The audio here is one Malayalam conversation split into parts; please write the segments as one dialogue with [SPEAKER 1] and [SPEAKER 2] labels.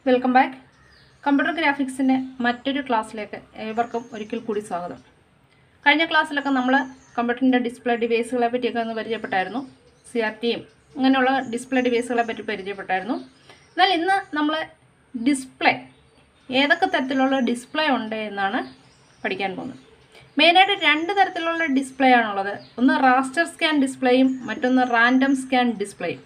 [SPEAKER 1] വെൽക്കം ബാക്ക് കമ്പ്യൂട്ടർ ഗ്രാഫിക്സിൻ്റെ മറ്റൊരു ക്ലാസ്സിലേക്ക് ഏവർക്കും ഒരിക്കൽ കൂടി സ്വാഗതം കഴിഞ്ഞ ക്ലാസ്സിലൊക്കെ നമ്മൾ കമ്പ്യൂട്ടറിൻ്റെ ഡിസ്പ്ലേ ഡിവൈസുകളെ പറ്റിയൊക്കെ ഒന്ന് പരിചയപ്പെട്ടായിരുന്നു സി ആർ ടിയും അങ്ങനെയുള്ള ഡിസ്പ്ലേ ഡിവൈസുകളെ പറ്റി പരിചയപ്പെട്ടായിരുന്നു എന്നാൽ ഇന്ന് നമ്മൾ ഡിസ്പ്ലേ ഏതൊക്കെ തരത്തിലുള്ള ഡിസ്പ്ലേ ഉണ്ട് എന്നാണ് പഠിക്കാൻ പോകുന്നത് മെയിനായിട്ട് രണ്ട് തരത്തിലുള്ള ഡിസ്പ്ലേ ആണുള്ളത് ഒന്ന് റാസ്റ്റർ സ്കാൻ ഡിസ്പ്ലേയും മറ്റൊന്ന് റാൻഡം സ്കാൻ ഡിസ്പ്ലേയും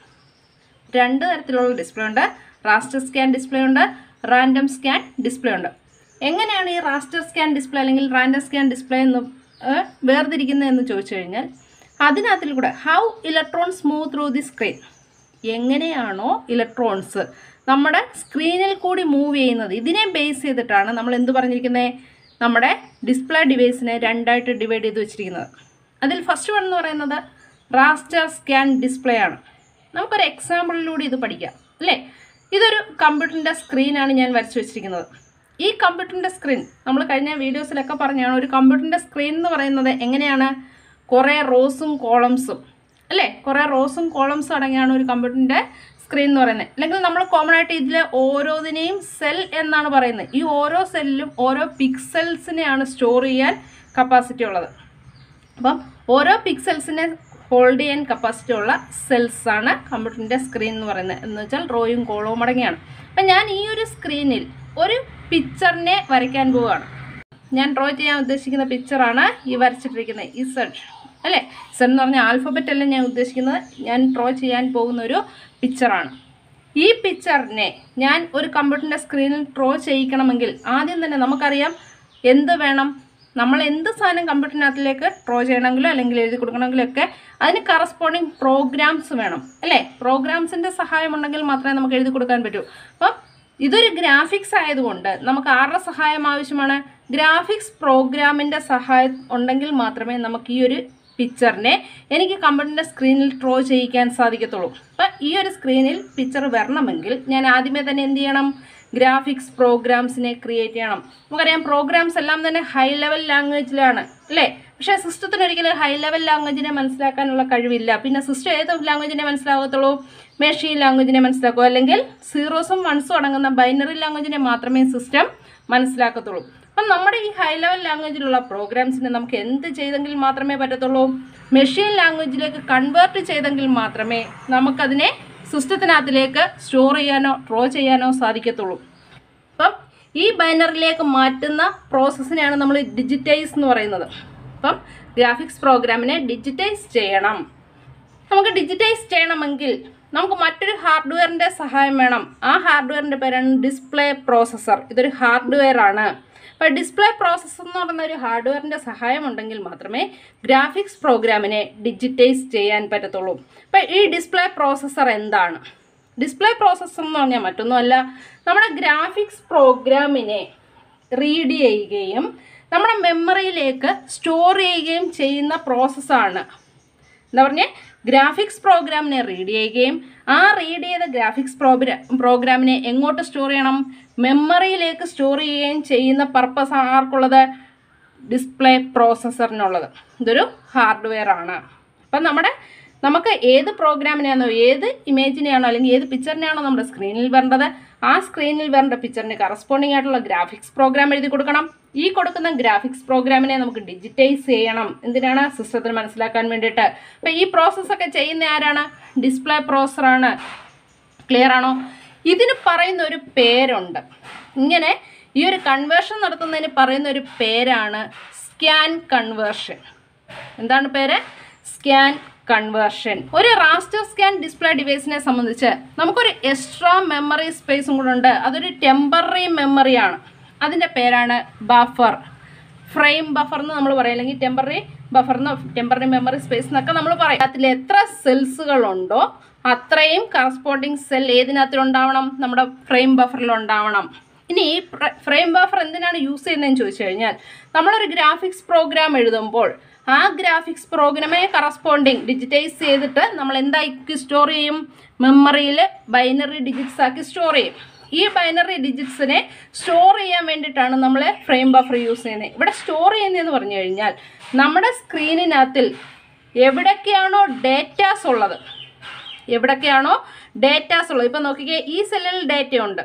[SPEAKER 1] രണ്ട് തരത്തിലുള്ള ഡിസ്പ്ലേ ഉണ്ട് റാസ്റ്റർ സ്കാൻ ഡിസ്പ്ലേ ഉണ്ട് റാൻഡം സ്കാൻ ഡിസ്പ്ലേ ഉണ്ട് എങ്ങനെയാണ് ഈ റാസ്റ്റർ സ്കാൻ ഡിസ്പ്ലേ അല്ലെങ്കിൽ റാൻഡം സ്കാൻ ഡിസ്പ്ലേ എന്ന് ഏഹ്, വേർതിരിക്കുന്നത് എന്ന് ചോദിച്ചു കഴിഞ്ഞാൽ അതിനകത്തിൽ കൂടെ how electrons move through the screen എങ്ങനെയാണോ ഇലക്ട്രോൺസ് നമ്മുടെ സ്ക്രീനിൽ കൂടി മൂവ് ചെയ്യുന്നത് ഇതിനെ ബേസ് ചെയ്തിട്ടാണ് നമ്മൾ എന്ത് പറഞ്ഞിരിക്കുന്നത് നമ്മുടെ ഡിസ്പ്ലേ ഡിവൈസിനെ രണ്ടായിട്ട് ഡിവൈഡ് ചെയ്ത് വെച്ചിരിക്കുന്നത് അതിൽ ഫസ്റ്റ് വൺ എന്ന് പറയുന്നത് റാസ്റ്റർ സ്കാൻ ഡിസ്പ്ലേ ആണ് നമുക്കൊരു എക്സാമ്പിളിലൂടെ ഇത് പഠിക്കാം അല്ലേ ഇതൊരു കമ്പ്യൂട്ടറിൻ്റെ സ്ക്രീനാണ് ഞാൻ വരച്ചു വെച്ചിരിക്കുന്നത് ഈ കമ്പ്യൂട്ടറിൻ്റെ സ്ക്രീൻ നമ്മൾ കഴിഞ്ഞ വീഡിയോസിലൊക്കെ പറഞ്ഞാണ് ഒരു കമ്പ്യൂട്ടറിൻ്റെ സ്ക്രീൻ എന്ന് പറയുന്നത് എങ്ങനെയാണ് കുറേ റോസും കോളംസും അല്ലേ കുറേ റോസും കോളംസും അടങ്ങിയാണ് ഒരു കമ്പ്യൂട്ടറിൻ്റെ സ്ക്രീൻ എന്ന് പറയുന്നത് അല്ലെങ്കിൽ നമ്മൾ കോമൺ ആയിട്ട് ഇതിൽ ഓരോന്നിനെയും സെൽ എന്നാണ് പറയുന്നത് ഈ ഓരോ സെല്ലിലും ഓരോ പിക്സൽസിനെയാണ് സ്റ്റോർ ചെയ്യാൻ കപ്പാസിറ്റി ഉള്ളത് അപ്പം ഓരോ പിക്സൽസിനെ ഹോൾഡ് ചെയ്യാൻ കപ്പാസിറ്റി ഉള്ള സെൽസ് ആണ് കമ്പ്യൂട്ടറിൻ്റെ സ്ക്രീൻ എന്ന് പറയുന്നത് എന്ന് വെച്ചാൽ റോയും കോളവും അടങ്ങിയാണ് അപ്പം ഞാൻ ഈ ഒരു സ്ക്രീനിൽ ഒരു പിക്ചറിനെ വരയ്ക്കാൻ പോവുകയാണ് ഞാൻ ഡ്രോ ചെയ്യാൻ ഉദ്ദേശിക്കുന്ന പിക്ചറാണ് ഈ വരച്ചിട്ടിരിക്കുന്നത് ഈ സെഡ് അല്ലേ സെഡ് എന്ന് പറഞ്ഞാൽ ആൽഫബറ്റ് അല്ല ഞാൻ ഉദ്ദേശിക്കുന്നത് ഞാൻ ഡ്രോ ചെയ്യാൻ പോകുന്ന ഒരു പിക്ചറാണ് ഈ പിക്ചറിനെ ഞാൻ ഒരു കമ്പ്യൂട്ടറിൻ്റെ സ്ക്രീനിൽ ഡ്രോ ചെയ്യിക്കണമെങ്കിൽ ആദ്യം തന്നെ നമുക്കറിയാം എന്ത് വേണം നമ്മൾ എന്ത് സാധനം കമ്പ്യൂട്ടറിനകത്തിലേക്ക് ഡ്രോ ചെയ്യണമെങ്കിലോ അല്ലെങ്കിൽ എഴുതി കൊടുക്കണമെങ്കിലോ ഒക്കെ അതിന് കറസ്പോണ്ടിങ് പ്രോഗ്രാംസ് വേണം അല്ലേ പ്രോഗ്രാംസിൻ്റെ സഹായം ഉണ്ടെങ്കിൽ മാത്രമേ നമുക്ക് എഴുതി കൊടുക്കാൻ പറ്റൂ അപ്പം ഇതൊരു ഗ്രാഫിക്സ് ആയതുകൊണ്ട് നമുക്ക് ആരുടെ സഹായം ആവശ്യമാണ് ഗ്രാഫിക്സ് പ്രോഗ്രാമിൻ്റെ സഹായം ഉണ്ടെങ്കിൽ മാത്രമേ നമുക്ക് ഈ ഒരു പിക്ചറിനെ എനിക്ക് കമ്പ്യൂട്ടറിൻ്റെ സ്ക്രീനിൽ ഡ്രോ ചെയ്യിക്കാൻ സാധിക്കത്തുള്ളൂ അപ്പം ഈ ഒരു സ്ക്രീനിൽ പിക്ചർ വരണമെങ്കിൽ ഞാൻ ആദ്യമേ തന്നെ എന്ത് ചെയ്യണം ഗ്രാഫിക്സ് പ്രോഗ്രാംസിനെ ക്രിയേറ്റ് ചെയ്യണം നമുക്കറിയാം പ്രോഗ്രാംസ് എല്ലാം തന്നെ ഹൈ ലെവൽ ലാംഗ്വേജിലാണ് അല്ലേ പക്ഷേ സിസ്റ്റത്തിന് ഒരിക്കലും ഹൈ ലെവൽ ലാംഗ്വേജിനെ മനസ്സിലാക്കാനുള്ള കഴിവില്ല പിന്നെ സിസ്റ്റം ഏത് ലാംഗ്വേജിനെ മനസ്സിലാകത്തുള്ളൂ മെഷീൻ ലാംഗ്വേജിനെ മനസ്സിലാക്കൂ അല്ലെങ്കിൽ സീറോസും വൺസും അടങ്ങുന്ന ബൈനറി ലാംഗ്വേജിനെ മാത്രമേ സിസ്റ്റം മനസ്സിലാക്കത്തുള്ളൂ അപ്പം നമ്മുടെ ഈ ഹൈ ലെവൽ ലാംഗ്വേജിലുള്ള പ്രോഗ്രാംസിനെ നമുക്ക് എന്ത് ചെയ്തെങ്കിൽ മാത്രമേ പറ്റത്തുള്ളൂ മെഷീൻ ലാംഗ്വേജിലേക്ക് കൺവേർട്ട് ചെയ്തെങ്കിൽ മാത്രമേ നമുക്കതിനെ സിസ്റ്റത്തിനകത്തിലേക്ക് സ്റ്റോർ ചെയ്യാനോ ഡ്രോ ചെയ്യാനോ സാധിക്കത്തുള്ളൂ അപ്പം ഈ ബൈനറിലേക്ക് മാറ്റുന്ന പ്രോസസ്സിനെയാണ് നമ്മൾ ഡിജിറ്റൈസ് എന്ന് പറയുന്നത് അപ്പം ഗ്രാഫിക്സ് പ്രോഗ്രാമിനെ ഡിജിറ്റൈസ് ചെയ്യണം നമുക്ക് ഡിജിറ്റൈസ് ചെയ്യണമെങ്കിൽ നമുക്ക് മറ്റൊരു ഹാർഡ്വെയറിൻ്റെ സഹായം വേണം ആ ഹാർഡ്വെയറിൻ്റെ പേരാണ് ഡിസ്പ്ലേ പ്രോസസ്സർ ഇതൊരു ഹാർഡ്വെയർ ആണ് അപ്പോൾ ഡിസ്പ്ലേ പ്രോസസ്സർ എന്ന് പറയുന്ന ഒരു ഹാർഡ്വെയറിൻ്റെ സഹായം ഉണ്ടെങ്കിൽ മാത്രമേ ഗ്രാഫിക്സ് പ്രോഗ്രാമിനെ ഡിജിറ്റൈസ് ചെയ്യാൻ പറ്റത്തുള്ളൂ അപ്പോൾ ഈ ഡിസ്പ്ലേ പ്രോസസ്സർ എന്താണ് ഡിസ്പ്ലേ പ്രോസസ്സർ എന്ന് പറഞ്ഞാൽ മറ്റൊന്നുമല്ല നമ്മുടെ ഗ്രാഫിക്സ് പ്രോഗ്രാമിനെ റീഡ് ചെയ്യുകയും നമ്മുടെ മെമ്മറിയിലേക്ക് സ്റ്റോർ ചെയ്യുകയും ചെയ്യുന്ന പ്രോസസ്സാണ് എന്താ പറഞ്ഞേ ഗ്രാഫിക്സ് പ്രോഗ്രാമിനെ റീഡ് ചെയ്യുകയും ആ റീഡ് ചെയ്ത ഗ്രാഫിക്സ് പ്രോഗ്രാ പ്രോഗ്രാമിനെ എങ്ങോട്ട് സ്റ്റോർ ചെയ്യണം മെമ്മറിയിലേക്ക് സ്റ്റോർ ചെയ്യുകയും ചെയ്യുന്ന പർപ്പസ് ആർക്കുള്ളത് ഡിസ്പ്ലേ പ്രോസസ്സറിനുള്ളത് ഇതൊരു ഹാർഡ്വെയർ ആണ് അപ്പം നമ്മുടെ നമുക്ക് ഏത് പ്രോഗ്രാമിനെയാണോ ഏത് ഇമേജിനെയാണോ അല്ലെങ്കിൽ ഏത് പിക്ചറിനെയാണോ നമ്മുടെ സ്ക്രീനിൽ വരേണ്ടത് ആ സ്ക്രീനിൽ വരേണ്ട പിക്ചറിന് കറസ്പോണ്ടിങ് ആയിട്ടുള്ള ഗ്രാഫിക്സ് പ്രോഗ്രാം എഴുതി കൊടുക്കണം ഈ കൊടുക്കുന്ന ഗ്രാഫിക്സ് പ്രോഗ്രാമിനെ നമുക്ക് ഡിജിറ്റൈസ് ചെയ്യണം എന്തിനാണ് സിസ്റ്റത്തിന് മനസ്സിലാക്കാൻ വേണ്ടിയിട്ട് അപ്പം ഈ പ്രോസസ്സൊക്കെ ചെയ്യുന്ന ആരാണ് ഡിസ്പ്ലേ പ്രോസറാണ് ക്ലിയർ ആണോ ഇതിന് പറയുന്ന ഒരു പേരുണ്ട് ഇങ്ങനെ ഈ ഒരു കൺവേർഷൻ നടത്തുന്നതിന് പറയുന്ന ഒരു പേരാണ് സ്കാൻ കൺവേർഷൻ എന്താണ് പേര് സ്കാൻ കൺവേർഷൻ ഒരു റാസ്റ്റർ സ്കാൻ ഡിസ്പ്ലേ ഡിവൈസിനെ സംബന്ധിച്ച് നമുക്കൊരു എക്സ്ട്രാ മെമ്മറി സ്പേസും കൂടെ ഉണ്ട് അതൊരു ടെമ്പററി മെമ്മറിയാണ് അതിൻ്റെ പേരാണ് ബഫർ ഫ്രെയിം ബഫർ എന്ന് നമ്മൾ പറയും അല്ലെങ്കിൽ ടെമ്പററി ബഫർ എന്നോ ടെമ്പററി മെമ്മറി സ്പേസ് എന്നൊക്കെ നമ്മൾ പറയും അതിൽ എത്ര സെൽസുകളുണ്ടോ അത്രയും കറസ്പോണ്ടിങ് സെൽ ഏതിനകത്തിലുണ്ടാവണം നമ്മുടെ ഫ്രെയിം ബഫറിൽ ഉണ്ടാവണം ഇനി ഈ ഫ്രെയിം ബഫർ എന്തിനാണ് യൂസ് ചെയ്യുന്നതെന്ന് ചോദിച്ചു കഴിഞ്ഞാൽ നമ്മളൊരു ഗ്രാഫിക്സ് പ്രോഗ്രാം എഴുതുമ്പോൾ ആ ഗ്രാഫിക്സ് പ്രോഗ്രാമിനെ കറസ്പോണ്ടിങ് ഡിജിറ്റൈസ് ചെയ്തിട്ട് നമ്മൾ എന്താക്കി സ്റ്റോർ ചെയ്യും മെമ്മറിയിൽ ബൈനറി ഡിജിറ്റ്സ് ആക്കി സ്റ്റോർ ചെയ്യും ഈ ബൈനറി ഡിജിറ്റ്സിനെ സ്റ്റോർ ചെയ്യാൻ വേണ്ടിയിട്ടാണ് നമ്മൾ ഫ്രെയിം ബഫർ യൂസ് ചെയ്യുന്നത് ഇവിടെ സ്റ്റോർ ചെയ്യുന്നതെന്ന് പറഞ്ഞു കഴിഞ്ഞാൽ നമ്മുടെ സ്ക്രീനിനകത്തിൽ എവിടൊക്കെയാണോ ഡേറ്റാസ് ഉള്ളത് എവിടൊക്കെയാണോ ഡേറ്റാസ് ഉള്ളത് ഇപ്പം നോക്കിക്കേ ഈ സെല്ലിൽ ഡേറ്റ ഉണ്ട്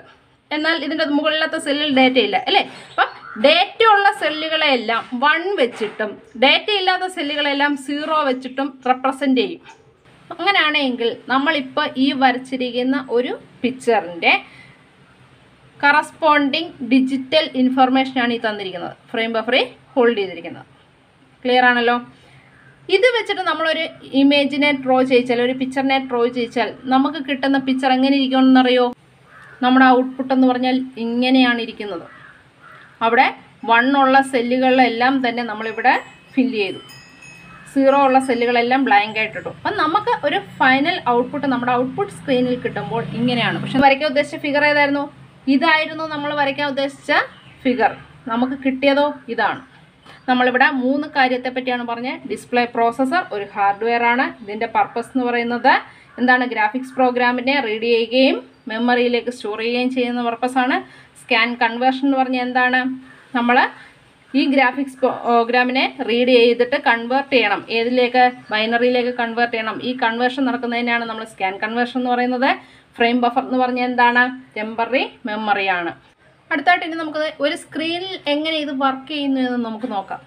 [SPEAKER 1] എന്നാൽ ഇതിൻ്റെ മുകളിലത്തെ സെല്ലിൽ ഡേറ്റ ഇല്ല അല്ലേ അപ്പം ഡേറ്റ ഉള്ള സെല്ലുകളെല്ലാം വൺ വെച്ചിട്ടും ഡേറ്റ ഇല്ലാത്ത സെല്ലുകളെല്ലാം സീറോ വെച്ചിട്ടും റെപ്രസെൻ്റ് ചെയ്യും അങ്ങനെയാണെങ്കിൽ നമ്മളിപ്പോൾ ഈ വരച്ചിരിക്കുന്ന ഒരു പിക്ചറിൻ്റെ കറസ്പോണ്ടിങ് ഡിജിറ്റൽ ഇൻഫർമേഷനാണ് ഈ തന്നിരിക്കുന്നത് ഫ്രെയിം ബഫറി ഹോൾഡ് ചെയ്തിരിക്കുന്നത് ക്ലിയർ ആണല്ലോ ഇത് വെച്ചിട്ട് നമ്മളൊരു ഇമേജിനെ ഡ്രോ ചെയ്യിച്ചാൽ ഒരു പിക്ചറിനെ ഡ്രോ ചെയ്യിച്ചാൽ നമുക്ക് കിട്ടുന്ന പിക്ചർ എങ്ങനെ ഇരിക്കുമെന്നറിയോ നമ്മുടെ ഔട്ട്പുട്ട് എന്ന് പറഞ്ഞാൽ ഇങ്ങനെയാണ് ഇരിക്കുന്നത് അവിടെ വൺ ഉള്ള സെല്ലുകളിലെല്ലാം തന്നെ നമ്മളിവിടെ ഫില്ല് ചെയ്തു സീറോ ഉള്ള സെല്ലുകളെല്ലാം ബ്ലാങ്ക് ആയിട്ടിട്ടു അപ്പം നമുക്ക് ഒരു ഫൈനൽ ഔട്ട്പുട്ട് നമ്മുടെ ഔട്ട്പുട്ട് സ്ക്രീനിൽ കിട്ടുമ്പോൾ ഇങ്ങനെയാണ് പക്ഷെ വരയ്ക്കാൻ ഉദ്ദേശിച്ച ഫിഗർ ഏതായിരുന്നു ഇതായിരുന്നു നമ്മൾ വരയ്ക്കാൻ ഉദ്ദേശിച്ച ഫിഗർ നമുക്ക് കിട്ടിയതോ ഇതാണ് നമ്മളിവിടെ മൂന്ന് കാര്യത്തെ പറ്റിയാണ് പറഞ്ഞത് ഡിസ്പ്ലേ പ്രോസസ്സർ ഒരു ഹാർഡ്വെയർ ആണ് ഇതിൻ്റെ പർപ്പസ് എന്ന് പറയുന്നത് എന്താണ് ഗ്രാഫിക്സ് പ്രോഗ്രാമിനെ റീഡ് ചെയ്യുകയും മെമ്മറിയിലേക്ക് സ്റ്റോർ ചെയ്യുകയും ചെയ്യുന്ന പർപ്പസാണ് സ്കാൻ കൺവേർഷൻ എന്ന് പറഞ്ഞാൽ എന്താണ് നമ്മൾ ഈ ഗ്രാഫിക്സ് പ്രോഗ്രാമിനെ റീഡ് ചെയ്തിട്ട് കൺവേർട്ട് ചെയ്യണം ഏതിലേക്ക് ബൈനറിയിലേക്ക് കൺവേർട്ട് ചെയ്യണം ഈ കൺവേർഷൻ നടക്കുന്നതിനാണ് നമ്മൾ സ്കാൻ കൺവേർഷൻ എന്ന് പറയുന്നത് ഫ്രെയിം ബഫർ എന്ന് പറഞ്ഞാൽ എന്താണ് ടെമ്പററി മെമ്മറിയാണ് അടുത്തായിട്ട് ഇനി നമുക്ക് ഒരു സ്ക്രീനിൽ എങ്ങനെ ഇത് വർക്ക് ചെയ്യുന്നു എന്ന് നമുക്ക് നോക്കാം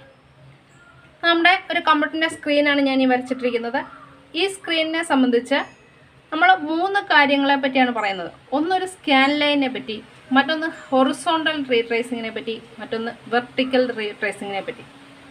[SPEAKER 1] നമ്മുടെ ഒരു കമ്പ്യൂട്ടറിൻ്റെ സ്ക്രീനാണ് ഞാൻ ഈ വരച്ചിട്ടിരിക്കുന്നത് ഈ സ്ക്രീനിനെ സംബന്ധിച്ച് നമ്മൾ മൂന്ന് കാര്യങ്ങളെ പറ്റിയാണ് പറയുന്നത് ഒന്നൊരു സ്കാൻ ലൈനെ പറ്റി മറ്റൊന്ന് ഹൊറിസോണ്ടൽ റീട്രേസിങ്ങിനെ പറ്റി മറ്റൊന്ന് വെർട്ടിക്കൽ റീട്രേസിങ്ങിനെ പറ്റി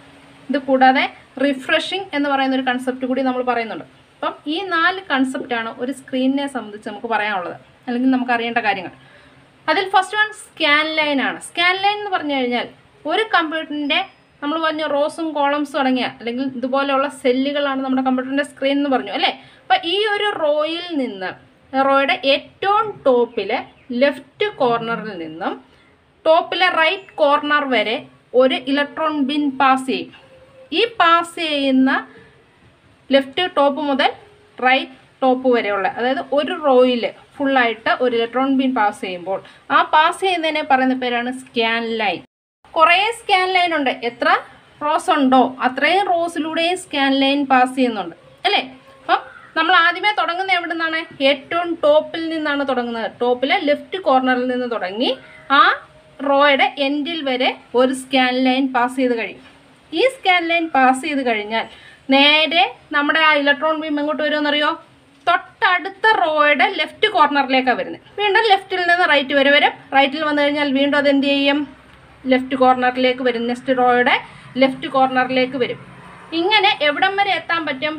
[SPEAKER 1] ഇത് കൂടാതെ റിഫ്രഷിംഗ് എന്ന് പറയുന്ന ഒരു കൺസെപ്റ്റ് കൂടി നമ്മൾ പറയുന്നുണ്ട് അപ്പം ഈ നാല് കൺസെപ്റ്റാണ് ഒരു സ്ക്രീനിനെ സംബന്ധിച്ച് നമുക്ക് പറയാനുള്ളത് അല്ലെങ്കിൽ നമുക്ക് അറിയേണ്ട കാര്യങ്ങൾ അതിൽ ഫസ്റ്റ് വൺ സ്കാൻ ലൈൻ ആണ് സ്കാൻ ലൈൻ എന്ന് പറഞ്ഞു കഴിഞ്ഞാൽ ഒരു കമ്പ്യൂട്ടറിൻ്റെ നമ്മൾ പറഞ്ഞു റോസും കോളംസും അടങ്ങിയ അല്ലെങ്കിൽ ഇതുപോലെയുള്ള സെല്ലുകളാണ് നമ്മുടെ കമ്പ്യൂട്ടറിൻ്റെ സ്ക്രീൻ എന്ന് പറഞ്ഞു അല്ലേ അപ്പം ഈ ഒരു റോയിൽ നിന്ന് റോയുടെ ഏറ്റവും ടോപ്പിലെ ലെഫ്റ്റ് കോർണറിൽ നിന്നും ടോപ്പിലെ റൈറ്റ് കോർണർ വരെ ഒരു ഇലക്ട്രോൺ ബിൻ പാസ് ചെയ്യും ഈ പാസ് ചെയ്യുന്ന ലെഫ്റ്റ് ടോപ്പ് മുതൽ റൈറ്റ് ടോപ്പ് വരെയുള്ള അതായത് ഒരു റോയിൽ ഫുള്ളായിട്ട് ഒരു ഇലക്ട്രോൺ ബീൻ പാസ് ചെയ്യുമ്പോൾ ആ പാസ് ചെയ്യുന്നതിനെ പറയുന്ന പേരാണ് സ്കാൻ ലൈൻ കുറേ സ്കാൻ ലൈൻ ഉണ്ട് എത്ര റോസ് ഉണ്ടോ അത്രയും റോസിലൂടെയും സ്കാൻ ലൈൻ പാസ് ചെയ്യുന്നുണ്ട് അല്ലേ അപ്പം നമ്മൾ ആദ്യമേ തുടങ്ങുന്നത് എവിടെ നിന്നാണ് ഏറ്റവും ടോപ്പിൽ നിന്നാണ് തുടങ്ങുന്നത് ടോപ്പിലെ ലെഫ്റ്റ് കോർണറിൽ നിന്ന് തുടങ്ങി ആ റോയുടെ എൻഡിൽ വരെ ഒരു സ്കാൻ ലൈൻ പാസ് ചെയ്ത് കഴിയും ഈ സ്കാൻ ലൈൻ പാസ് ചെയ്ത് കഴിഞ്ഞാൽ നേരെ നമ്മുടെ ആ ഇലക്ട്രോൺ ബീം എങ്ങോട്ട് വരുമെന്നറിയോ തൊട്ടടുത്ത റോയുടെ ലെഫ്റ്റ് കോർണറിലേക്കാണ് വരുന്നത് വീണ്ടും ലെഫ്റ്റിൽ നിന്ന് റൈറ്റ് വരെ വരും റൈറ്റിൽ വന്നു കഴിഞ്ഞാൽ വീണ്ടും അത് എന്ത് ചെയ്യും ലെഫ്റ്റ് കോർണറിലേക്ക് വരും നെക്സ്റ്റ് റോയുടെ ലെഫ്റ്റ് കോർണറിലേക്ക് വരും ഇങ്ങനെ എവിടം വരെ എത്താൻ പറ്റും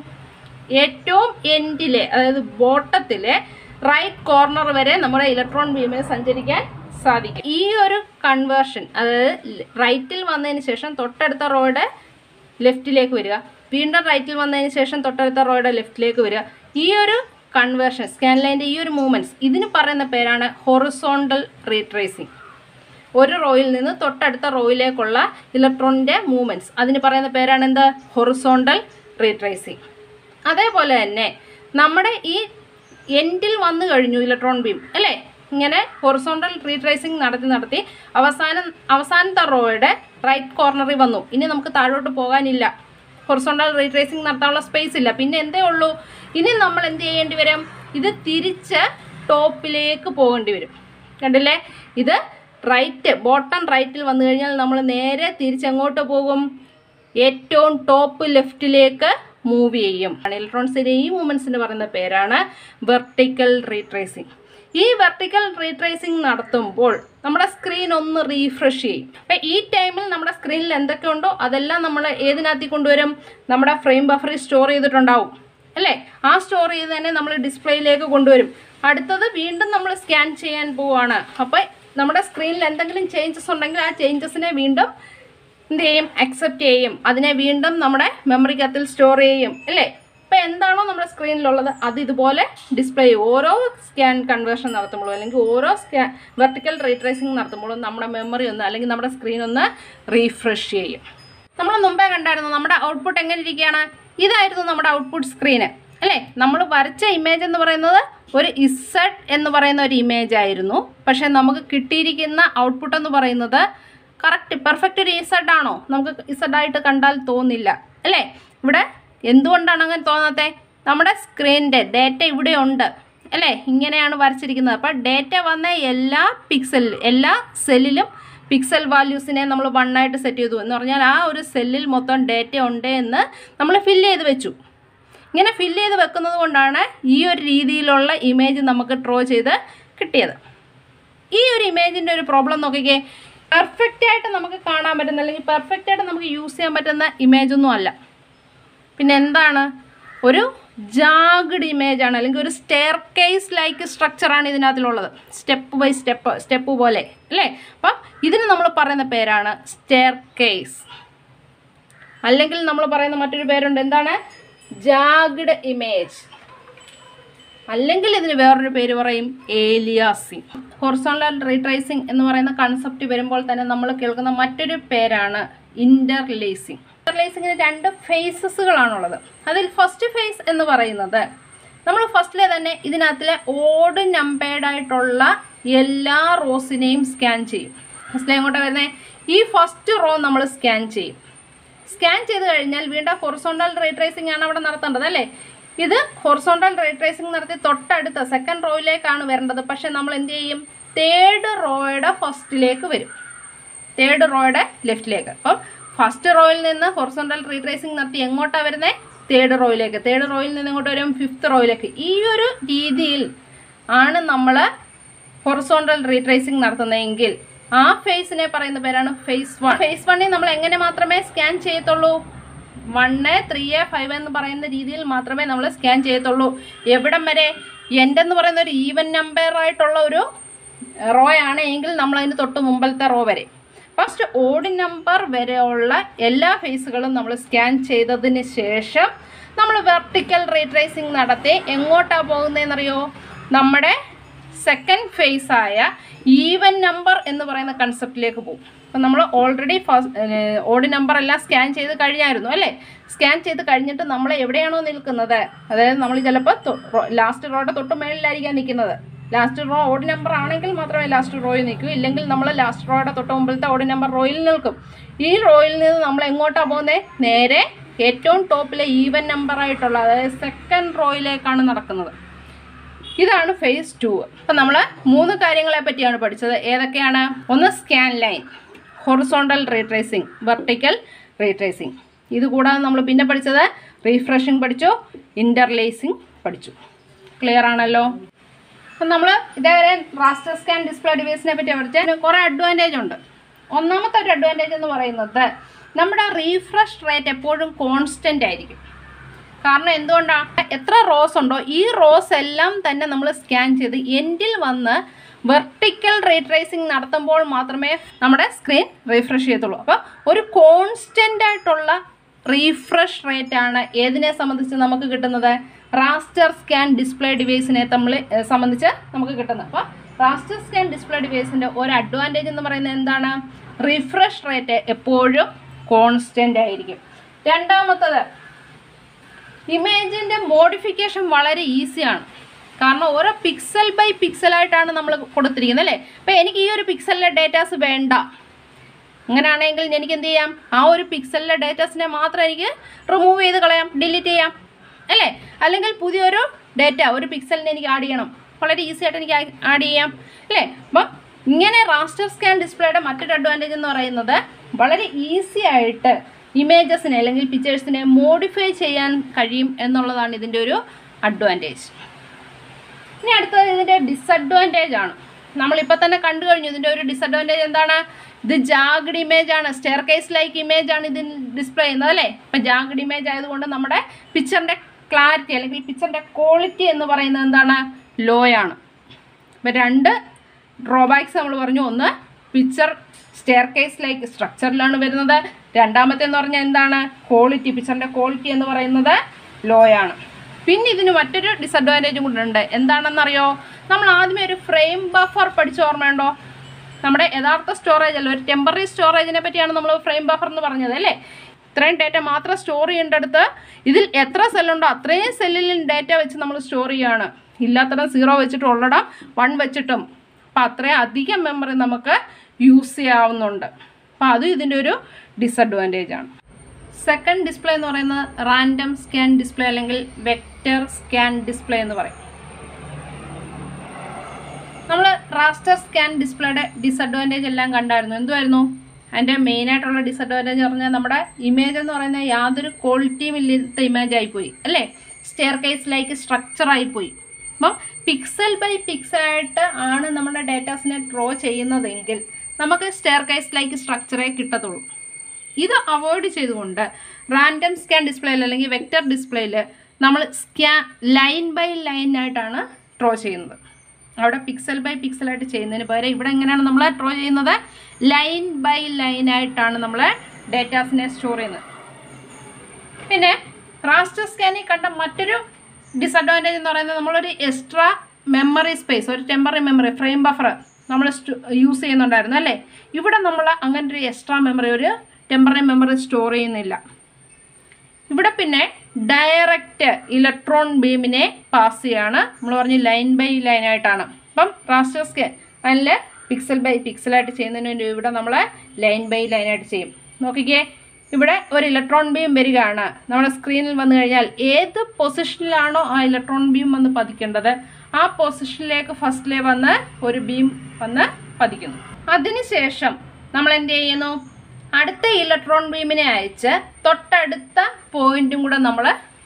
[SPEAKER 1] ഏറ്റവും എൻഡിലെ അതായത് ബോട്ടത്തിലെ റൈറ്റ് കോർണർ വരെ നമ്മുടെ ഇലക്ട്രോൺ ബീമിൽ സഞ്ചരിക്കാൻ സാധിക്കും ഈ ഒരു കൺവേർഷൻ അതായത് റൈറ്റിൽ വന്നതിന് ശേഷം തൊട്ടടുത്ത റോയുടെ ലെഫ്റ്റിലേക്ക് വരിക വീണ്ടും റൈറ്റിൽ വന്നതിന് ശേഷം തൊട്ടടുത്ത റോയുടെ ലെഫ്റ്റിലേക്ക് വരിക ഈ ഒരു കൺവേർഷൻ സ്കാൻ ലൈൻ്റെ ഈ ഒരു മൂവ്മെൻറ്റ്സ് ഇതിന് പറയുന്ന പേരാണ് ഹൊറിസോണ്ടൽ റീട്രേസിങ് ഒരു റോയിൽ നിന്ന് തൊട്ടടുത്ത റോയിലേക്കുള്ള ഇലക്ട്രോണിൻ്റെ മൂവ്മെൻറ്റ്സ് അതിന് പറയുന്ന പേരാണ് എന്ത് ഹൊറിസോണ്ടൽ റീട്രേസിങ് അതേപോലെ തന്നെ നമ്മുടെ ഈ എൻഡിൽ വന്നു കഴിഞ്ഞു ഇലക്ട്രോൺ ബീം അല്ലേ ഇങ്ങനെ ഹൊറിസോണ്ടൽ റീട്രേസിങ് നടത്തി നടത്തി അവസാനം അവസാനത്തെ റോയുടെ റൈറ്റ് കോർണറിൽ വന്നു ഇനി നമുക്ക് താഴോട്ട് പോകാനില്ല ഹൊറിസോണ്ടൽ റീട്രേസിങ് നടത്താനുള്ള സ്പേസ് ഇല്ല പിന്നെ എന്തേ ഉള്ളൂ ഇനി നമ്മൾ എന്ത് ചെയ്യേണ്ടി വരും ഇത് തിരിച്ച് ടോപ്പിലേക്ക് പോകേണ്ടി വരും കണ്ടില്ലേ ഇത് റൈറ്റ് ബോട്ടം റൈറ്റിൽ വന്നു കഴിഞ്ഞാൽ നമ്മൾ നേരെ തിരിച്ചെങ്ങോട്ട് പോകും ഏറ്റവും ടോപ്പ് ലെഫ്റ്റിലേക്ക് മൂവ് ചെയ്യും ഇലക്ട്രോൺസിൻ്റെ ഈ മൂവ്മെൻറ്റ്സിന് പറയുന്ന പേരാണ് വെർട്ടിക്കൽ റീട്രേസിങ് ഈ വെർട്ടിക്കൽ റീട്രേസിങ് നടത്തുമ്പോൾ നമ്മുടെ സ്ക്രീൻ ഒന്ന് റീഫ്രഷ് ചെയ്യും അപ്പം ഈ ടൈമിൽ നമ്മുടെ സ്ക്രീനിൽ എന്തൊക്കെ ഉണ്ടോ അതെല്ലാം നമ്മൾ ഏതിനകത്തി കൊണ്ടുവരും നമ്മുടെ ഫ്രെയിം ബഫറിൽ സ്റ്റോർ ചെയ്തിട്ടുണ്ടാവും അല്ലേ ആ സ്റ്റോർ ചെയ്ത് തന്നെ നമ്മൾ ഡിസ്പ്ലേയിലേക്ക് കൊണ്ടുവരും അടുത്തത് വീണ്ടും നമ്മൾ സ്കാൻ ചെയ്യാൻ പോവുകയാണ് അപ്പോൾ നമ്മുടെ സ്ക്രീനിൽ എന്തെങ്കിലും ചേഞ്ചസ് ഉണ്ടെങ്കിൽ ആ ചേഞ്ചസിനെ വീണ്ടും എന്ത് ചെയ്യും അക്സെപ്റ്റ് ചെയ്യും അതിനെ വീണ്ടും നമ്മുടെ മെമ്മറിക്കകത്തിൽ സ്റ്റോർ ചെയ്യും അല്ലേ ഇപ്പം എന്താണോ നമ്മുടെ സ്ക്രീനിലുള്ളത് അത് ഇതുപോലെ ഡിസ്പ്ലേ ചെയ്യും ഓരോ സ്കാൻ കൺവേർഷൻ നടത്തുമ്പോഴും അല്ലെങ്കിൽ ഓരോ സ്കാൻ വെർട്ടിക്കൽ റീട്രേസിംഗ് നടത്തുമ്പോഴും നമ്മുടെ മെമ്മറി ഒന്ന് അല്ലെങ്കിൽ നമ്മുടെ സ്ക്രീൻ ഒന്ന് റീഫ്രഷ് ചെയ്യും നമ്മൾ മുമ്പേ കണ്ടായിരുന്നു നമ്മുടെ ഔട്ട്പുട്ട് എങ്ങനെ ഇരിക്കുകയാണ് ഇതായിരുന്നു നമ്മുടെ ഔട്ട്പുട്ട് സ്ക്രീന് അല്ലേ നമ്മൾ വരച്ച ഇമേജ് എന്ന് പറയുന്നത് ഒരു ഇസഡ് എന്ന് പറയുന്ന ഒരു ഇമേജ് ആയിരുന്നു പക്ഷേ നമുക്ക് കിട്ടിയിരിക്കുന്ന ഔട്ട്പുട്ട് എന്ന് പറയുന്നത് കറക്റ്റ് പെർഫെക്റ്റ് ഒരു ഇസഡ് ആണോ നമുക്ക് ഇസഡ് ആയിട്ട് കണ്ടാൽ തോന്നില്ല അല്ലേ ഇവിടെ എന്തുകൊണ്ടാണ് അങ്ങനെ തോന്നാത്തത് നമ്മുടെ സ്ക്രീനിൻ്റെ ഡേറ്റ ഇവിടെ ഉണ്ട് അല്ലേ ഇങ്ങനെയാണ് വരച്ചിരിക്കുന്നത് അപ്പോൾ ഡേറ്റ വന്ന എല്ലാ പിക്സൽ എല്ലാ സെല്ലിലും പിക്സൽ വാല്യൂസിനെ നമ്മൾ വണ്ണായിട്ട് സെറ്റ് ചെയ്തു എന്ന് പറഞ്ഞാൽ ആ ഒരു സെല്ലിൽ മൊത്തം ഡേറ്റ ഉണ്ട് എന്ന് നമ്മൾ ഫില്ല് ചെയ്ത് വെച്ചു ഇങ്ങനെ ഫില്ല് ചെയ്ത് വെക്കുന്നത് കൊണ്ടാണ് ഈ ഒരു രീതിയിലുള്ള ഇമേജ് നമുക്ക് ഡ്രോ ചെയ്ത് കിട്ടിയത് ഈ ഒരു ഇമേജിൻ്റെ ഒരു പ്രോബ്ലം നോക്കിക്കേ പെർഫെക്റ്റ് ആയിട്ട് നമുക്ക് കാണാൻ പറ്റുന്ന അല്ലെങ്കിൽ പെർഫെക്റ്റ് ആയിട്ട് നമുക്ക് യൂസ് ചെയ്യാൻ പറ്റുന്ന ഇമേജ് ഒന്നും അല്ല പിന്നെ എന്താണ് ഒരു ജാഗ്ഡ് ഇമേജ് ആണ് അല്ലെങ്കിൽ ഒരു സ്റ്റെയർ കേസ് ലൈക്ക് സ്ട്രക്ചറാണ് ഇതിനകത്തിലുള്ളത് സ്റ്റെപ്പ് ബൈ സ്റ്റെപ്പ് സ്റ്റെപ്പ് പോലെ അല്ലേ അപ്പം ഇതിന് നമ്മൾ പറയുന്ന പേരാണ് സ്റ്റെയർ കേസ് അല്ലെങ്കിൽ നമ്മൾ പറയുന്ന മറ്റൊരു പേരുണ്ട് എന്താണ് ജാഗ്ഡ് ഇമേജ് അല്ലെങ്കിൽ ഇതിന് വേറൊരു പേര് പറയും ഏലിയാസിങ് ഹൊറിസോണ്ടൽ റീട്രേസിംഗ് എന്ന് പറയുന്ന കൺസെപ്റ്റ് വരുമ്പോൾ തന്നെ നമ്മൾ കേൾക്കുന്ന മറ്റൊരു പേരാണ് ഇന്റർലേസിംഗ് ഇന്റർലേസിങ്ങിന് രണ്ട് ഫേസസുകളാണുള്ളത് അതിൽ ഫസ്റ്റ് ഫേസ് എന്ന് പറയുന്നത് നമ്മൾ ഫസ്റ്റിലെ തന്നെ ഇതിനകത്തിലെ ഓഡ് നമ്പേർഡ് ആയിട്ടുള്ള എല്ലാ റോസിനെയും സ്കാൻ ചെയ്യും ഫസ്റ്റിലെ എങ്ങോട്ടാണ് വരുന്നത് ഈ ഫസ്റ്റ് റോ നമ്മൾ സ്കാൻ ചെയ്യും സ്കാൻ ചെയ്ത് കഴിഞ്ഞാൽ വീണ്ടും ഹൊറിസോണ്ടൽ റീട്രേസിംഗ് ആണ് അവിടെ നടത്തേണ്ടത് അല്ലേ ഇത് ഹൊറിസോണ്ടൽ റീട്രേസിംഗ് നടത്തി തൊട്ടടുത്ത സെക്കൻഡ് റോയിലേക്കാണ് വരേണ്ടത് പക്ഷെ നമ്മൾ എന്ത് ചെയ്യും തേർഡ് റോയുടെ ഫസ്റ്റിലേക്ക് വരും തേർഡ് റോയുടെ ലെഫ്റ്റിലേക്ക് അപ്പം ഫസ്റ്റ് റോയിൽ നിന്ന് ഹൊറിസോണ്ടൽ റീട്രേസിംഗ് നടത്തി എങ്ങോട്ടാണ് വരുന്നത് തേർഡ് റോയിലേക്ക് തേർഡ് റോയിൽ നിന്ന് ഇങ്ങോട്ട് വരും ഫിഫ്ത്ത് റോയിലേക്ക് ഈ ഒരു രീതിയിൽ ആണ് നമ്മൾ ഹൊറിസോണ്ടൽ റീട്രേസിംഗ് നടത്തുന്നതെങ്കിൽ ആ ഫേസിനെ പറയുന്ന പേരാണ് ഫേസ് വൺ ഫേസ് വണ്ണിൽ നമ്മൾ എങ്ങനെ മാത്രമേ സ്കാൻ ചെയ്യത്തുള്ളൂ വണ്ണ് ത്രീ ഫൈവ് എന്ന് പറയുന്ന രീതിയിൽ മാത്രമേ നമ്മൾ സ്കാൻ ചെയ്യത്തുള്ളൂ എവിടം വരെ എൻ്റെ എന്ന് പറയുന്ന ഒരു ഈവൻ നമ്പർ ആയിട്ടുള്ള ഒരു റോ ആണ് എങ്കിൽ നമ്മൾ അതിന് തൊട്ട് മുമ്പലത്തെ റോ വരെ ഫസ്റ്റ് ഓഡ് നമ്പർ വരെയുള്ള എല്ലാ ഫേസുകളും നമ്മൾ സ്കാൻ ചെയ്തതിന് ശേഷം നമ്മൾ വെർട്ടിക്കൽ റീട്രേസിംഗ് നടത്തി എങ്ങോട്ടാണ് പോകുന്നതെന്നറിയോ നമ്മുടെ സെക്കൻഡ് ഫേസ് ആയ ഈവൻ നമ്പർ എന്ന് പറയുന്ന കൺസെപ്റ്റിലേക്ക് പോകും അപ്പം നമ്മൾ ഓൾറെഡി ഫസ്റ്റ് ഓഡ് നമ്പർ എല്ലാം സ്കാൻ ചെയ്ത് കഴിഞ്ഞായിരുന്നു അല്ലേ സ്കാൻ ചെയ്ത് കഴിഞ്ഞിട്ട് നമ്മൾ എവിടെയാണോ നിൽക്കുന്നത് അതായത് നമ്മൾ ചിലപ്പോൾ ലാസ്റ്റ് റോയുടെ തൊട്ട് മേളിലായിരിക്കാം നിൽക്കുന്നത് ലാസ്റ്റ് റോ ഓഡ് നമ്പർ ആണെങ്കിൽ മാത്രമേ ലാസ്റ്റ് റോയിൽ നിൽക്കൂ ഇല്ലെങ്കിൽ നമ്മൾ ലാസ്റ്റ് റോയുടെ തൊട്ട് മുമ്പിലത്തെ ഓഡ് നമ്പർ റോയിൽ നിൽക്കും ഈ റോയിൽ നിന്ന് നമ്മൾ എങ്ങോട്ടാണ് പോകുന്നത് നേരെ ഏറ്റവും ടോപ്പിലെ ഈവൻ നമ്പർ ആയിട്ടുള്ള അതായത് സെക്കൻഡ് റോയിലേക്കാണ് നടക്കുന്നത് ഇതാണ് ഫേസ് ടു അപ്പം നമ്മൾ മൂന്ന് കാര്യങ്ങളെ പറ്റിയാണ് പഠിച്ചത് ഏതൊക്കെയാണ് ഒന്ന് scan line horizontal retracing vertical retracing ഇത് കൂടാതെ നമ്മൾ പിന്നെ പഠിച്ചത് റീഫ്രഷിംഗ് പഠിച്ചു ഇൻ്റർലേസിംഗ് പഠിച്ചു ക്ലിയർ ആണല്ലോ അപ്പം നമ്മൾ ഇതേവരെ റാസ്റ്റർ സ്കാൻ ഡിസ്പ്ലേ ഡിവൈസിനെ പറ്റി പഠിച്ച കുറേ അഡ്വാൻറ്റേജ് ഉണ്ട് ഒന്നാമത്തെ ഒരു അഡ്വാൻറ്റേജ് എന്ന് പറയുന്നത് നമ്മുടെ റീഫ്രഷ് റേറ്റ് എപ്പോഴും കോൺസ്റ്റൻ്റ് ആയിരിക്കും കാരണം എന്തുകൊണ്ടാണ് എത്ര റോസ് ഉണ്ടോ ഈ റോസ് എല്ലാം തന്നെ നമ്മൾ സ്കാൻ ചെയ്ത് എൻഡിൽ വന്ന് വെർട്ടിക്കൽ റീട്രേസിംഗ് നടത്തുമ്പോൾ മാത്രമേ നമ്മുടെ സ്ക്രീൻ റീഫ്രഷ് ചെയ്യത്തുള്ളൂ അപ്പോൾ ഒരു കോൺസ്റ്റൻ്റ് ആയിട്ടുള്ള റീഫ്രഷ് റേറ്റ് ആണ് ഏതിനെ സംബന്ധിച്ച് നമുക്ക് കിട്ടുന്നത് റാസ്റ്റർ സ്കാൻ ഡിസ്പ്ലേ ഡിവൈസിനെ തമ്മിൽ ഏഹ്, സംബന്ധിച്ച് നമുക്ക് കിട്ടുന്നത് അപ്പോൾ റാസ്റ്റർ സ്കാൻ ഡിസ്പ്ലേ ഡിവൈസിൻ്റെ ഒരു അഡ്വാൻറ്റേജ് എന്ന് പറയുന്നത് എന്താണ് റിഫ്രഷ് റേറ്റ് എപ്പോഴും കോൺസ്റ്റൻ്റ് ആയിരിക്കും രണ്ടാമത്തത് ഇമേജിൻ്റെ മോഡിഫിക്കേഷൻ വളരെ ഈസിയാണ് കാരണം ഓരോ പിക്സൽ ബൈ പിക്സലായിട്ടാണ് നമ്മൾ കൊടുത്തിരിക്കുന്നത് അല്ലേ അപ്പോൾ എനിക്ക് ഈ ഒരു പിക്സലിലെ ഡേറ്റാസ് വേണ്ട അങ്ങനെയാണെങ്കിൽ എനിക്ക് എന്ത് ചെയ്യാം ആ ഒരു പിക്സലിലെ ഡേറ്റാസിനെ മാത്രം എനിക്ക് റിമൂവ് ചെയ്ത് കളയാം ഡിലീറ്റ് ചെയ്യാം അല്ലേ അല്ലെങ്കിൽ പുതിയൊരു ഡേറ്റ ഒരു പിക്സലിനെ എനിക്ക് ആഡ് ചെയ്യണം വളരെ ഈസി ആയിട്ട് എനിക്ക് ആഡ് ചെയ്യാം അല്ലേ അപ്പം ഇങ്ങനെ റാസ്റ്റർ സ്കാൻ ഡിസ്പ്ലേയുടെ മറ്റൊരു അഡ്വാൻറ്റേജ് എന്ന് പറയുന്നത് വളരെ ഈസി ആയിട്ട് ഇമേജസിനെ അല്ലെങ്കിൽ പിക്ചേഴ്സിനെ മോഡിഫൈ ചെയ്യാൻ കഴിയും എന്നുള്ളതാണ് ഇതിൻ്റെ ഒരു അഡ്വാൻറ്റേജ് ഇനി അടുത്തത് ഇതിൻ്റെ ഡിസഡ്വാൻറ്റേജ് ആണ് നമ്മളിപ്പോൾ തന്നെ കണ്ടു കഴിഞ്ഞു ഇതിൻ്റെ ഒരു ഡിസഡ്വാൻറ്റേജ് എന്താണ് ഇത് ജാഗ്ഡ് ഇമേജ് ആണ് സ്റ്റെയർ കേസ് ലൈക്ക് ഇമേജ് ആണ് ഇതിൽ ഡിസ്പ്ലേ ചെയ്യുന്നത് അല്ലേ ഇപ്പം ജാഗ്ഡ് ഇമേജ് ആയതുകൊണ്ട് നമ്മുടെ പിക്ചറിൻ്റെ ക്ലാരിറ്റി അല്ലെങ്കിൽ പിക്ചറിൻ്റെ ക്വാളിറ്റി എന്ന് പറയുന്നത് എന്താണ് ലോ ആണ് ഇപ്പം രണ്ട് ഡ്രോബാക്സ് നമ്മൾ പറഞ്ഞു ഒന്ന് പിക്ചർ സ്റ്റെയർ കേസ് ലൈക്ക് സ്ട്രക്ചറിലാണ് വരുന്നത് രണ്ടാമത്തെ എന്ന് പറഞ്ഞാൽ എന്താണ് ക്വാളിറ്റി പിക്ചറിൻ്റെ ക്വാളിറ്റി എന്ന് പറയുന്നത് ലോ ആണ് പിന്നെ ഇതിന് മറ്റൊരു ഡിസഡ്വാൻറ്റേജും കൂടെ ഉണ്ട് എന്താണെന്നറിയോ നമ്മൾ ആദ്യമേ ഒരു ഫ്രെയിം ബഫർ പഠിച്ച ഓർമ്മയുണ്ടോ നമ്മുടെ യഥാർത്ഥ സ്റ്റോറേജ് അല്ല ഒരു ടെമ്പററി സ്റ്റോറേജിനെ പറ്റിയാണ് നമ്മൾ ഫ്രെയിം ബഫർ എന്ന് പറഞ്ഞത് അല്ലേ ഇത്രയും ഡേറ്റ മാത്രം സ്റ്റോർ ചെയ്യേണ്ടടുത്ത് ഇതിൽ എത്ര സെല്ലുണ്ടോ അത്രയും സെല്ലിലും ഡേറ്റ വെച്ച് നമ്മൾ സ്റ്റോർ ചെയ്യുകയാണ് ഇല്ലാത്തടം സീറോ വെച്ചിട്ടും ഉള്ളടം വൺ വെച്ചിട്ടും അപ്പം അത്രയും അധികം മെമ്മറി നമുക്ക് യൂസ് ചെയ്യാവുന്നുണ്ട് അപ്പം അതും ഇതിൻ്റെ ഒരു ഡിസഡ്വാൻറ്റേജ് ആണ് സെക്കൻഡ് ഡിസ്പ്ലേ എന്ന് പറയുന്നത് റാൻഡം സ്കാൻ ഡിസ്പ്ലേ അല്ലെങ്കിൽ വെക്റ്റർ സ്കാൻ ഡിസ്പ്ലേ എന്ന് പറയും റാസ്റ്റർ സ്കാൻ ഡിസ്പ്ലേയുടെ ഡിസഡ്വാൻറ്റേജ് എല്ലാം കണ്ടായിരുന്നു എന്തുമായിരുന്നു അതിൻ്റെ മെയിനായിട്ടുള്ള ഡിസഡ്വാൻറ്റേജ് പറഞ്ഞാൽ നമ്മുടെ ഇമേജ് എന്ന് പറയുന്നത് യാതൊരു ക്വാളിറ്റിയും ഇല്ലാത്ത ഇമേജ് ആയിപ്പോയി അല്ലേ സ്റ്റെയർ കേസ് ലൈക്ക് സ്ട്രക്ചർ ആയിപ്പോയി അപ്പം പിക്സൽ ബൈ പിക്സൽ ആയിട്ട് ആണ് നമ്മുടെ ഡേറ്റാസിനെ ഡ്രോ ചെയ്യുന്നതെങ്കിൽ നമുക്ക് സ്റ്റെയർ കേസ് ലൈക്ക് സ്ട്രക്ചറേ കിട്ടത്തുള്ളൂ ഇത് അവോയ്ഡ് ചെയ്തുകൊണ്ട് റാൻഡം സ്കാൻ ഡിസ്പ്ലേയിൽ അല്ലെങ്കിൽ വെക്റ്റർ ഡിസ്പ്ലേയിൽ നമ്മൾ സ്കാ ലൈൻ ബൈ ലൈൻ ആയിട്ടാണ് ഡ്രോ ചെയ്യുന്നത് അവിടെ പിക്സൽ ബൈ പിക്സൽ ആയിട്ട് ചെയ്യുന്നതിന് പകരം ഇവിടെ എങ്ങനെയാണ് നമ്മൾ ഡ്രോ ചെയ്യുന്നത് ലൈൻ ബൈ ലൈൻ ആയിട്ടാണ് നമ്മൾ ഡേറ്റാസിനെ സ്റ്റോർ ചെയ്യുന്നത് പിന്നെ റാസ്റ്റർ സ്കാനിൽ കണ്ട മറ്റൊരു ഡിസഡ്വാൻറ്റേജ് എന്ന് പറയുന്നത് നമ്മളൊരു എക്സ്ട്രാ മെമ്മറി സ്പേസ് ഒരു ടെമ്പററി മെമ്മറി ഫ്രെയിം ബഫർ നമ്മൾ യൂസ് ചെയ്യുന്നുണ്ടായിരുന്നു അല്ലേ ഇവിടെ നമ്മൾ അങ്ങനെ ഒരു എക്സ്ട്രാ മെമ്മറി ഒരു ടെമ്പററി മെമ്മറി സ്റ്റോർ ചെയ്യുന്നില്ല ഇവിടെ പിന്നെ ഡയറക്റ്റ് ഇലക്ട്രോൺ ബീമിനെ പാസ് ചെയ്യാണ് നമ്മൾ പറഞ്ഞ് ലൈൻ ബൈ ലൈൻ ആയിട്ടാണ് അപ്പം റാസ്റ്റർ സ്കാൻ അതിൽ പിക്സൽ ബൈ പിക്സലായിട്ട് ചെയ്യുന്നതിന് വേണ്ടി ഇവിടെ നമ്മൾ ലൈൻ ബൈ ലൈൻ ആയിട്ട് ചെയ്യും നോക്കിക്കേ ഇവിടെ ഒരു ഇലക്ട്രോൺ ബീം വരികയാണ് നമ്മുടെ സ്ക്രീനിൽ വന്നു കഴിഞ്ഞാൽ ഏത് പൊസിഷനിലാണോ ആ ഇലക്ട്രോൺ ബീം വന്ന് പതിക്കേണ്ടത് ആ പൊസിഷനിലേക്ക് ഫസ്റ്റിലെ വന്ന് ഒരു ബീം വന്ന് പതിക്കുന്നു അതിനുശേഷം നമ്മൾ എന്ത് ചെയ്യുന്നു അടുത്ത ഇലക്ട്രോൺ ബീമിനെ അയച്ച് തൊട്ടടുത്ത പോയിന്റും കൂടെ നമ്മൾ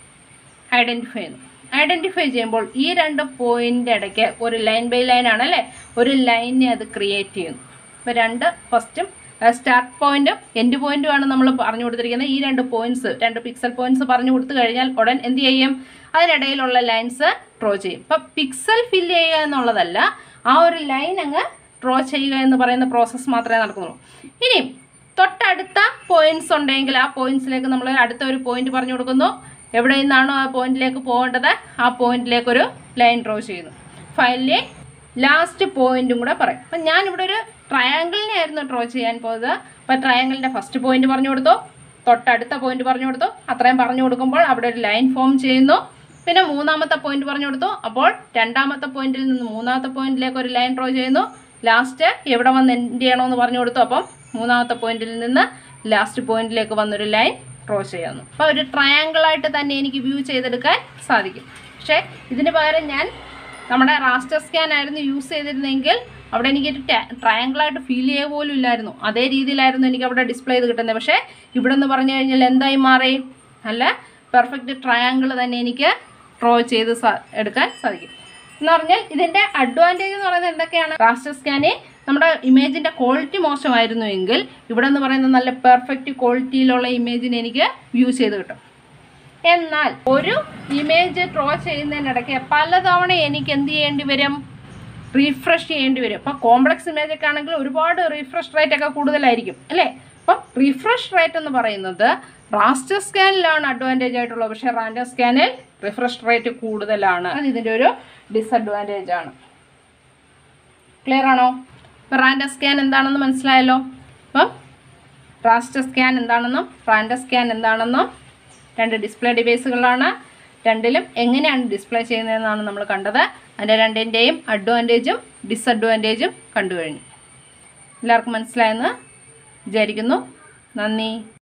[SPEAKER 1] ഐഡൻറ്റിഫൈ ചെയ്യുന്നു ഐഡൻറ്റിഫൈ ചെയ്യുമ്പോൾ ഈ രണ്ട് പോയിന്റ് ഇടയ്ക്ക് ഒരു ലൈൻ ബൈ ലൈൻ ആണ് അല്ലേ ഒരു ലൈനെ അത് ക്രിയേറ്റ് ചെയ്യുന്നു അപ്പോൾ രണ്ട് ഫസ്റ്റും സ്റ്റാർട്ട് പോയിന്റും എൻഡ് പോയിന്റുമാണ് നമ്മൾ പറഞ്ഞു കൊടുത്തിരിക്കുന്നത് ഈ രണ്ട് പോയിന്റ്സ് രണ്ട് പിക്സൽ പോയിന്റ്സ് പറഞ്ഞു കൊടുത്തു കഴിഞ്ഞാൽ ഉടൻ എന്ത് ചെയ്യും അതിനിടയിലുള്ള ലൈൻസ് ഡ്രോ ചെയ്യും അപ്പം പിക്സൽ ഫില്ല് ചെയ്യുക എന്നുള്ളതല്ല ആ ഒരു ലൈൻ അങ്ങ് ഡ്രോ ചെയ്യുക എന്ന് പറയുന്ന പ്രോസസ്സ് മാത്രമേ നടക്കുന്നുള്ളൂ ഇനി തൊട്ടടുത്ത പോയിന്റ്സ് ഉണ്ടെങ്കിൽ ആ പോയിന്റ്സിലേക്ക് നമ്മൾ അടുത്ത ഒരു പോയിന്റ് പറഞ്ഞു കൊടുക്കുന്നു എവിടെ നിന്നാണോ ആ പോയിന്റിലേക്ക് പോകേണ്ടത് ആ പോയിന്റിലേക്ക് ഒരു ലൈൻ ഡ്രോ ചെയ്യുന്നു ഫയലിലെ ലാസ്റ്റ് പോയിന്റും കൂടെ പറയും അപ്പം ഞാനിവിടെ ഒരു ട്രയാങ്കിളിനെ ആയിരുന്നു ഡ്രോ ചെയ്യാൻ പോയത് അപ്പോൾ ട്രയാങ്കിളിൻ്റെ ഫസ്റ്റ് പോയിന്റ് പറഞ്ഞു കൊടുത്തു തൊട്ടടുത്ത പോയിന്റ് പറഞ്ഞു കൊടുത്തു അത്രയും പറഞ്ഞു കൊടുക്കുമ്പോൾ അവിടെ ഒരു ലൈൻ ഫോം ചെയ്യുന്നു പിന്നെ മൂന്നാമത്തെ പോയിന്റ് പറഞ്ഞു കൊടുത്തു അപ്പോൾ രണ്ടാമത്തെ പോയിന്റിൽ നിന്ന് മൂന്നാമത്തെ പോയിന്റിലേക്ക് ഒരു ലൈൻ ഡ്രോ ചെയ്യുന്നു ലാസ്റ്റ് എവിടെ വന്ന് എൻഡ് ചെയ്യണമെന്ന് പറഞ്ഞു കൊടുത്തു അപ്പം മൂന്നാമത്തെ പോയിന്റിൽ നിന്ന് ലാസ്റ്റ് പോയിന്റിലേക്ക് വന്നൊരു ലൈൻ ഡ്രോ ചെയ്യുന്നു അപ്പോൾ ഒരു ട്രയാങ്കിളായിട്ട് തന്നെ എനിക്ക് വ്യൂ ചെയ്തെടുക്കാൻ സാധിക്കും പക്ഷേ ഇതിന് പകരം ഞാൻ നമ്മുടെ റാസ്റ്റർ സ്കാൻ ആയിരുന്നു യൂസ് ചെയ്തിരുന്നെങ്കിൽ അവിടെ എനിക്കൊരു ട്രയാങ്കിളായിട്ട് ഫീൽ ചെയ്യുക പോലും ഇല്ലായിരുന്നു അതേ രീതിയിലായിരുന്നു എനിക്ക് അവിടെ ഡിസ്പ്ലേ ചെയ്ത് കിട്ടുന്നത് പക്ഷേ ഇവിടെ നിന്ന് പറഞ്ഞു കഴിഞ്ഞാൽ എന്തായി മാറി നല്ല പെർഫെക്റ്റ് ട്രയാങ്കിൾ തന്നെ എനിക്ക് ഡ്രോ ചെയ്ത് സാ- എടുക്കാൻ സാധിക്കും എന്ന് പറഞ്ഞാൽ ഇതിൻ്റെ അഡ്വാൻറ്റേജ് എന്ന് പറയുന്നത് എന്തൊക്കെയാണ് റാസ്റ്റർ സ്കാനിൽ നമ്മുടെ ഇമേജിൻ്റെ ക്വാളിറ്റി മോശമായിരുന്നു എങ്കിൽ ഇവിടെ എന്ന് പറയുന്നത് നല്ല പെർഫെക്റ്റ് ക്വാളിറ്റിയിലുള്ള ഇമേജിന് എനിക്ക് വ്യൂ ചെയ്ത് കിട്ടും എന്നാൽ ഒരു ഇമേജ് ഡ്രോ ചെയ്യുന്നതിനിടയ്ക്ക് പലതവണ എനിക്ക് എന്ത് ചെയ്യേണ്ടി വരും റീഫ്രഷ് ചെയ്യേണ്ടി വരും അപ്പോൾ കോംപ്ലക്സ് ഇമേജ് ഒക്കെ ആണെങ്കിൽ ഒരുപാട് റീഫ്രഷ് റേറ്റ് ഒക്കെ കൂടുതലായിരിക്കും അല്ലേ അപ്പം റീഫ്രഷ് റേറ്റ് എന്ന് പറയുന്നത് റാസ്റ്റർ സ്കാനിലാണ് അഡ്വാൻറ്റേജ് ആയിട്ടുള്ളത് പക്ഷേ റാൻഡം സ്കാനിൽ റിഫ്രഷ് റേറ്റ് കൂടുതലാണ് അത് ഇതിൻ്റെ ഒരു ഡിസഡ്വാൻറ്റേജ് ആണ് ക്ലിയർ ആണോ ഇപ്പം റാൻഡം സ്കാൻ എന്താണെന്ന് മനസ്സിലായല്ലോ അപ്പം റാസ്റ്റർ സ്കാൻ എന്താണെന്നും റാൻഡം സ്കാൻ എന്താണെന്നും രണ്ട് ഡിസ്പ്ലേ ഡിവൈസുകളാണ് രണ്ടിലും എങ്ങനെയാണ് ഡിസ്പ്ലേ ചെയ്യുന്നതെന്നാണ് നമ്മൾ കണ്ടത് അതിൻ്റെ രണ്ടിൻ്റെയും അഡ്വാൻറ്റേജും ഡിസഡ്വാൻറ്റേജും കണ്ടു കഴിഞ്ഞു എല്ലാവർക്കും മനസ്സിലായെന്ന് വിചാരിക്കുന്നു നന്ദി